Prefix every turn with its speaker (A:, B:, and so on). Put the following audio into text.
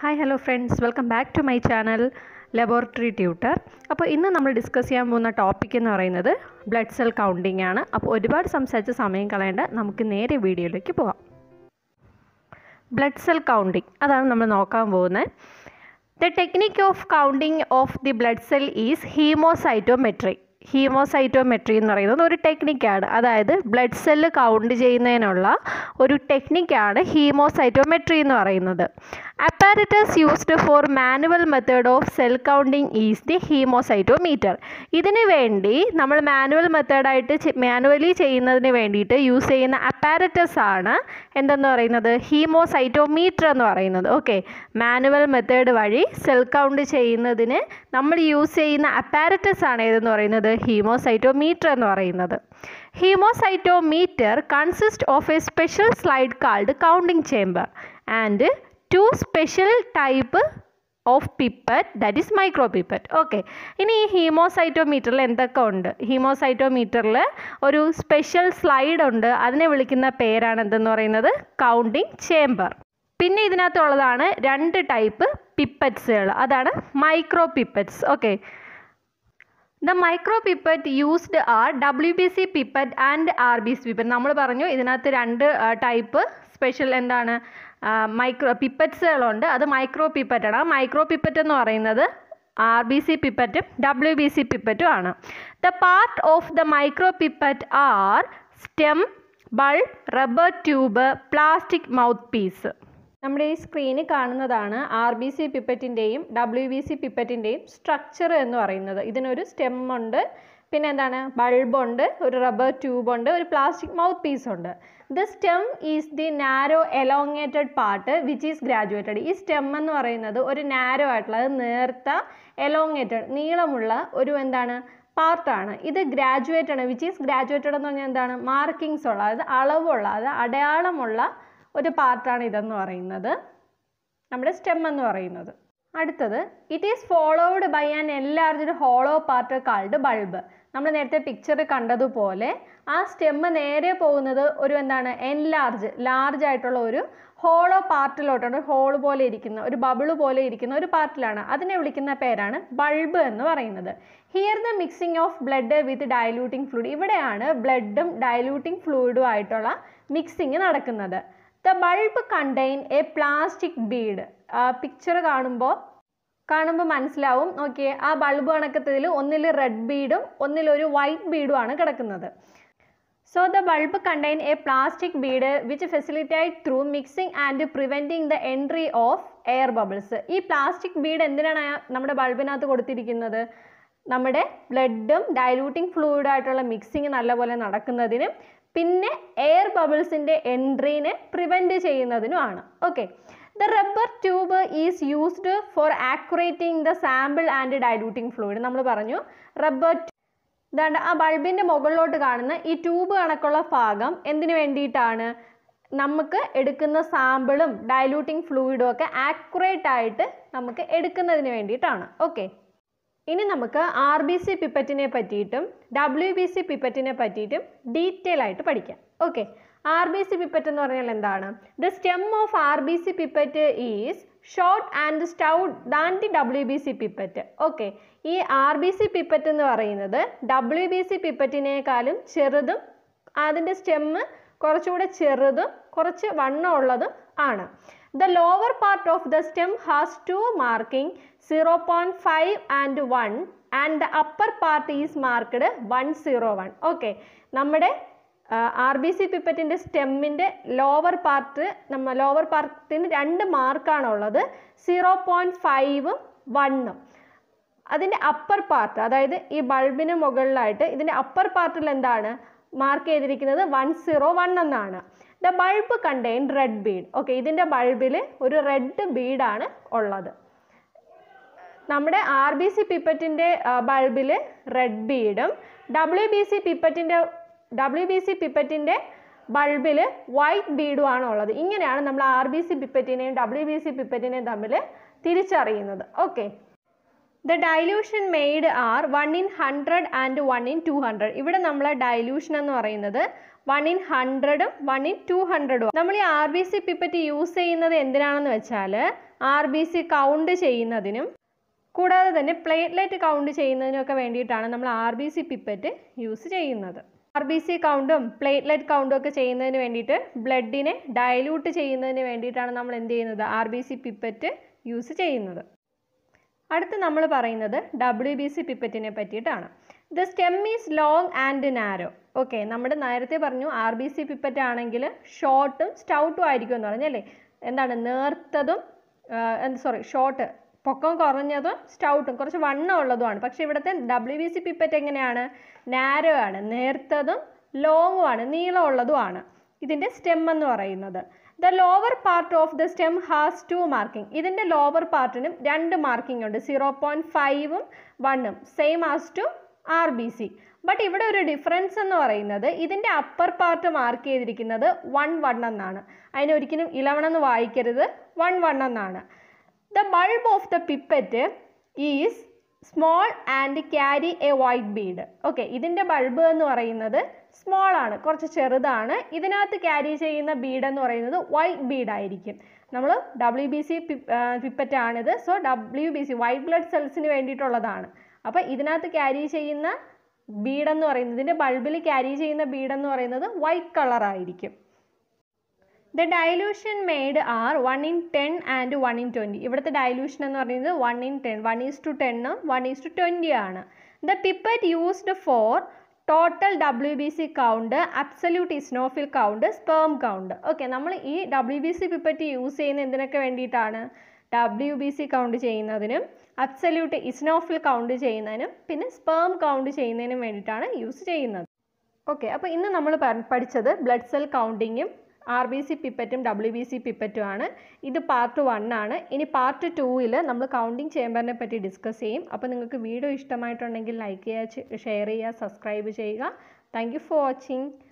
A: hi hello friends welcome back to my channel laboratory tutor അപ്പോൾ ഇന്ന് നമ്മൾ discuss ചെയ്യാൻ പോകുന്ന ടോപ്പിക് എന്ന് പറയുന്നത് ബ്ലഡ് സെൽ കൗണ്ടിങ് ആണ് അപ്പോൾ ഒരുപാട് സംസാരിച്ച് സമയം കളയേണ്ട നമുക്ക് നേരെ വീഡിയോയിലേക്ക് പോകാം ബ്ലഡ് സെൽ കൗണ്ടിങ് അതാണ് നമ്മൾ നോക്കാൻ പോകുന്നത് the technique of counting of the blood cell is haemocytometry haemocytometry എന്ന് പറയുന്നത് ഒരു ടെക്നിക്കാണ് അതായത് ബ്ലഡ് സെല്ല് കൗണ്ട് ചെയ്യുന്നതിനുള്ള ഒരു ടെക്നിക്കാണ് ഹീമോസൈറ്റോമെട്രി എന്ന് പറയുന്നത് apparatus used for manual method of cell counting is the haemocytometer ഇതിന് വേണ്ടി നമ്മൾ മാനുവൽ മെത്തേഡായിട്ട് മാനുവലി ചെയ്യുന്നതിന് വേണ്ടിയിട്ട് യൂസ് ചെയ്യുന്ന അപ്പാരറ്റസ് ആണ് എന്തെന്ന് പറയുന്നത് ഹീമോസൈറ്റോമീറ്റർ എന്ന് പറയുന്നത് ഓക്കെ മാനുവൽ മെത്തേഡ് വഴി സെൽ കൗണ്ട് ചെയ്യുന്നതിന് നമ്മൾ യൂസ് ചെയ്യുന്ന അപ്പാരറ്റസ് ആണ് ഏതെന്ന് പറയുന്നത് ഹീമോസൈറ്റോമീറ്റർ എന്ന് പറയുന്നത് haemocytometer consist of a special slide called counting chamber and two special type of pipette that is micro pipette okay ഇനി ഈ ഹീമോസൈറ്റോമീറ്ററിൽ എന്തൊക്കെ ഉണ്ട് ഹീമോസൈറ്റോമീറ്ററിൽ ഒരു സ്പെഷ്യൽ സ്ലൈഡ് ഉണ്ട് അതിനെ വിളിക്കുന്ന പേരാണ് എന്തെന്ന് പറയുന്നത് കൗണ്ടിങ് ചേംബർ പിന്നെ ഇതിനകത്തുള്ളതാണ് രണ്ട് ടൈപ്പ് പിപ്പറ്റ്സുകൾ അതാണ് micro pipettes okay the micro pipette used are W B C pipette and R B C pipette നമ്മൾ പറഞ്ഞു ഇതിനകത്ത് രണ്ട് ടൈപ്പ് സ്പെഷ്യൽ എന്താണ് മൈക്രോ പിപ്പറ്റ്സുകളുണ്ട് അത് മൈക്രോ പിപ്പറ്റാണ് ആ മൈക്രോ പിപ്പറ്റ് എന്ന് പറയുന്നത് ആർ ബി സി പിപ്പറ്റും ഡബ്ല്യു ബി സി പിപ്പറ്റും ആണ് the part of the micro pipette are stem bulb rubber tube plastic mouthpiece നമ്മുടെ ഈ സ്ക്രീനിൽ കാണുന്നതാണ് ആർ ബി സി പിപ്പറ്റിൻ്റെയും ഡബ്ല്യു ബി സി പിപ്പറ്റിൻ്റെയും സ്ട്രക്ചർ എന്ന് പറയുന്നത് ഇതിനൊരു സ്റ്റെം ഉണ്ട് പിന്നെ എന്താണ് ബൾബുണ്ട് ഒരു റബ്ബർ ട്യൂബ് ഉണ്ട് ഒരു പ്ലാസ്റ്റിക് മൗത്ത് പീസ് ഉണ്ട് the stem is the narrow elongated part which is graduated ഈ സ്റ്റെം എന്ന് പറയുന്നത് ഒരു നാരോ ആയിട്ടുള്ള അത് നേർത്ത എലോങ്ങേറ്റഡ് നീളമുള്ള ഒരു എന്താണ് പാർട്ടാണ് ഇത് ഗ്രാജുവേറ്റ് ആണ് വിച്ച് ഈസ് ഗ്രാജുവേറ്റഡ് എന്ന് പറഞ്ഞാൽ എന്താണ് മാർക്കിങ്സ് ഉള്ള അതായത് അളവുള്ള അതായത് അടയാളമുള്ള ഒരു പാർട്ടാണ് ഇതെന്ന് പറയുന്നത് നമ്മുടെ സ്റ്റെം എന്ന് പറയുന്നത് അടുത്തത് it is followed by an enlarged hollow part called bulb നമ്മൾ നേരത്തെ പിക്ചർ കണ്ടതുപോലെ ആ സ്റ്റെമ്മ് നേരെ പോകുന്നത് ഒരു എന്താണ് എൻലാർജ് ലാർജ് ആയിട്ടുള്ള ഒരു ഹോളോ പാർട്ടിലോട്ടാണ് ഹോൾ പോലെ ഇരിക്കുന്ന ഒരു ബബിള് പോലെ ഇരിക്കുന്ന ഒരു പാർട്ടിലാണ് അതിനെ വിളിക്കുന്ന പേരാണ് ബൾബ് എന്ന് പറയുന്നത് here the mixing of blood with diluting fluid ഇവിടെയാണ് ബ്ലഡും ഡയലൂട്ടിംഗ് ഫ്ലൂയിഡും ആയിട്ടുള്ള മിക്സിങ് നടക്കുന്നത് the bulb contain a plastic bead picture കാണുമ്പോൾ കാണുമ്പോൾ മനസ്സിലാവും നോക്കിയേ ആ ബൾബ് കണക്കത്തിൽ ഒന്നിൽ റെഡ് ബീഡും ഒന്നിലൊരു വൈറ്റ് ബീഡും ആണ് കിടക്കുന്നത് so the bulb contain a plastic bead which facilitate through mixing and preventing the entry of air bubbles ഈ പ്ലാസ്റ്റിക് ബീഡ് എന്തിനാണ് നമ്മുടെ ബൾബിനകത്ത് കൊടുത്തിരിക്കുന്നത് നമ്മുടെ ബ്ലഡും ഡയലൂട്ടിംഗ് ഫ്ലൂയിഡായിട്ടുള്ള മിക്സിങ് നല്ലപോലെ നടക്കുന്നതിനും പിന്നെ എയർ ബബിൾസിൻ്റെ എൻട്രീനെ പ്രിവെൻറ്റ് ചെയ്യുന്നതിനുമാണ് okay the rubber tube is used for accurating the sample and diluting fluid നമ്മൾ പറഞ്ഞു റബ്ബർ ഇതാണ്ട് ആ ബൾബിൻ്റെ മുകളിലോട്ട് കാണുന്ന ഈ ട്യൂബ് കണക്കുള്ള ഭാഗം എന്തിനു വേണ്ടിയിട്ടാണ് നമുക്ക് എടുക്കുന്ന സാമ്പിളും ഡയലൂട്ടിംഗ് ഫ്ലൂയിഡും ഒക്കെ ആക്യുറേറ്റ് ആയിട്ട് നമുക്ക് എടുക്കുന്നതിന് വേണ്ടിയിട്ടാണ് ഓക്കെ ഇനി നമുക്ക് ആർ ബി സി പിപ്പറ്റിനെ പറ്റിയിട്ടും ഡബ്ല്യു ബി സി പിപ്പറ്റിനെ പറ്റിയിട്ടും ഡീറ്റെയിൽ ആയിട്ട് പഠിക്കാം okay R B C pipette എന്ന് പറഞ്ഞാൽ എന്താണ് the stem of R B C pipette is short and stout than the W B C pipette okay ഈ ആർ ബി സി പിപ്പറ്റ് എന്ന് പറയുന്നത് W B C പിപ്പറ്റിനേക്കാളും ചെറുതും അതിൻ്റെ സ്റ്റെമ്മ് കുറച്ചുകൂടെ ചെറുതും കുറച്ച് വണ്ണമുള്ളതും ആണ് the lower part of the stem has two marking zero point five and one and the upper part is marked one zero one okay നമ്മുടെ ആർ ബി സി പിപ്പറ്റിൻ്റെ സ്റ്റെമ്മിൻ്റെ ലോവർ പാർട്ട് നമ്മ ലോവർ പാർട്ടിന് രണ്ട് മാർക്കാണുള്ളത് സീറോ പോയിൻറ്റ് ഫൈവും വണ്ണും അതിൻ്റെ അപ്പർ പാർട്ട് അതായത് ഈ ബൾബിന് മുകളിലായിട്ട് ഇതിൻ്റെ അപ്പർ പാർട്ടിൽ എന്താണ് മാർക്ക് ചെയ്തിരിക്കുന്നത് വൺ സീറോ വൺ എന്നാണ് the bulb contain red bead okay ഇതിൻ്റെ ബൾബിൽ ഒരു റെഡ് ബീഡാണ് ഉള്ളത് നമ്മുടെ ആർ ബി സി പിപ്പറ്റിൻ്റെ ബൾബിൽ റെഡ് ബീഡും ഡബ്ല്യു ബി സി പിപ്പറ്റിൻ്റെ ഡബ്ല്യു ബി സി പിപ്പറ്റിൻ്റെ ബൾബിൽ വൈറ്റ് ബീഡും ആണ് ഉള്ളത് ഇങ്ങനെയാണ് നമ്മൾ ആർ ബി സി പിപ്പറ്റിനെയും ഡബ്ല്യു ബി സി പിപ്പറ്റിനെയും തമ്മിൽ തിരിച്ചറിയുന്നത് okay the dilution made are one in hundred and one in two hundred ഇവിടെ നമ്മൾ ഡൈല്യൂഷൻ എന്ന് പറയുന്നത് വൺ ഇൻ ഹൺഡ്രഡും വൺ ഇൻ ടു ഹൺഡ്രഡും നമ്മൾ ഈ R B C pipette use ചെയ്യുന്നത് എന്തിനാണെന്ന് വെച്ചാൽ ആർ ബി സി കൗണ്ട് ചെയ്യുന്നതിനും കൂടാതെ തന്നെ പ്ലേറ്റ്ലെറ്റ് കൗണ്ട് ചെയ്യുന്നതിനൊക്കെ വേണ്ടിയിട്ടാണ് നമ്മൾ R B C pipette use ചെയ്യുന്നത് ആർ ബി സി കൗണ്ടും പ്ലേറ്റ്ലെറ്റ് കൗണ്ടും ഒക്കെ ചെയ്യുന്നതിന് വേണ്ടിയിട്ട് ബ്ലഡിനെ ഡയലൂട്ട് ചെയ്യുന്നതിന് വേണ്ടിയിട്ടാണ് നമ്മൾ എന്ത് ചെയ്യുന്നത് R B C pipette use ചെയ്യുന്നത് അടുത്ത് നമ്മൾ പറയുന്നത് ഡബ്ല്യു ബി സി പിപ്പറ്റിനെ പറ്റിയിട്ടാണ് the stem is long and narrow okay നമ്മുടെ നേരത്തെ പറഞ്ഞു ആർ ബി സി പിപ്പറ്റ് ആണെങ്കിൽ ഷോർട്ടും സ്റ്റൗട്ടും ആയിരിക്കും എന്ന് പറഞ്ഞല്ലേ എന്താണ് നേർത്തതും സോറി ഷോർട്ട് പൊക്കം കുറഞ്ഞതും സ്റ്റൗട്ടും കുറച്ച് വണ്ണം ഉള്ളതുമാണ് പക്ഷേ ഇവിടുത്തെ ഡബ്ല്യു ബി സി പിപ്പറ്റ് എങ്ങനെയാണ് നാരോ ആണ് നേർത്തതും ലോങ്ങും ആണ് നീളമുള്ളതുമാണ് ഇതിൻ്റെ സ്റ്റെം എന്ന് പറയുന്നത് the lower part of the stem has two marking ഇതിൻ്റെ ലോവർ പാർട്ടിനും രണ്ട് മാർക്കിംഗ് ഉണ്ട് സീറോ പോയിൻറ്റ് ഫൈവും വണ്ണും same as to R B C but ഇവിടെ ഒരു ഡിഫറൻസ് എന്ന് പറയുന്നത് ഇതിൻ്റെ അപ്പർ പാർട്ട് മാർക്ക് ചെയ്തിരിക്കുന്നത് വൺ വൺ എന്നാണ് അതിന് ഒരിക്കലും ഇലവൺ എന്ന് വായിക്കരുത് വൺ വൺ എന്നാണ് the bulb of the pipette is small and carry a white bead okay ഇതിൻ്റെ ബൾബ് എന്ന് പറയുന്നത് സ്മോൾ ആണ് കുറച്ച് ചെറുതാണ് ഇതിനകത്ത് ക്യാരി ചെയ്യുന്ന ബീഡ് എന്ന് പറയുന്നത് വൈറ്റ് ബീഡ് ആയിരിക്കും നമ്മൾ ഡബ്ല്യു ബി സി പിപ്പറ്റ് ആണിത് so W B C white blood സെൽസിന് വേണ്ടിയിട്ടുള്ളതാണ് അപ്പോൾ ഇതിനകത്ത് ക്യാരി ചെയ്യുന്ന ബീഡ് എന്ന് പറയുന്നത് ഇതിൻ്റെ ബൾബിൽ ക്യാരി ചെയ്യുന്ന ബീഡ് എന്ന് പറയുന്നത് വൈറ്റ് കളർ ആയിരിക്കും the dilution made are one in ten and one in twenty ഇവിടുത്തെ ഡൈലൂഷൻ എന്ന് പറയുന്നത് one in ten one is to ടെണ്ണും വൺ ഈസ് ടു ട്വൻറ്റി ആണ് the pipette used for total W B C count absolute eosinophil count sperm count okay നമ്മൾ ഈ W B C pipette use ചെയ്യുന്ന എന്തിനൊക്കെ വേണ്ടിയിട്ടാണ് W B C count ചെയ്യുന്നതിനും absolute eosinophil count ചെയ്യുന്നതിനും പിന്നെ sperm count ചെയ്യുന്നതിനും വേണ്ടിയിട്ടാണ് യൂസ് ചെയ്യുന്നത് ഓക്കെ അപ്പോൾ ഇന്ന് നമ്മൾ പഠിച്ചത് ബ്ലഡ് സെൽ കൗണ്ടിങ്ങും ആർ ബി സി പിപ്പറ്റും ഡബ്ല്യു ബി സി പിപ്പറ്റും ആണ് ഇത് പാർട്ട് വൺ ആണ് ഇനി പാർട്ട് ടൂവിൽ നമ്മൾ കൗണ്ടിങ് ചേമ്പറിനെ പറ്റി ഡിസ്കസ് ചെയ്യും അപ്പോൾ നിങ്ങൾക്ക് വീഡിയോ ഇഷ്ടമായിട്ടുണ്ടെങ്കിൽ ലൈക്ക് ചെയ്യുക ഷെയർ ചെയ്യുക സബ്സ്ക്രൈബ് ചെയ്യുക താങ്ക് യു ഫോർ വാച്ചിങ്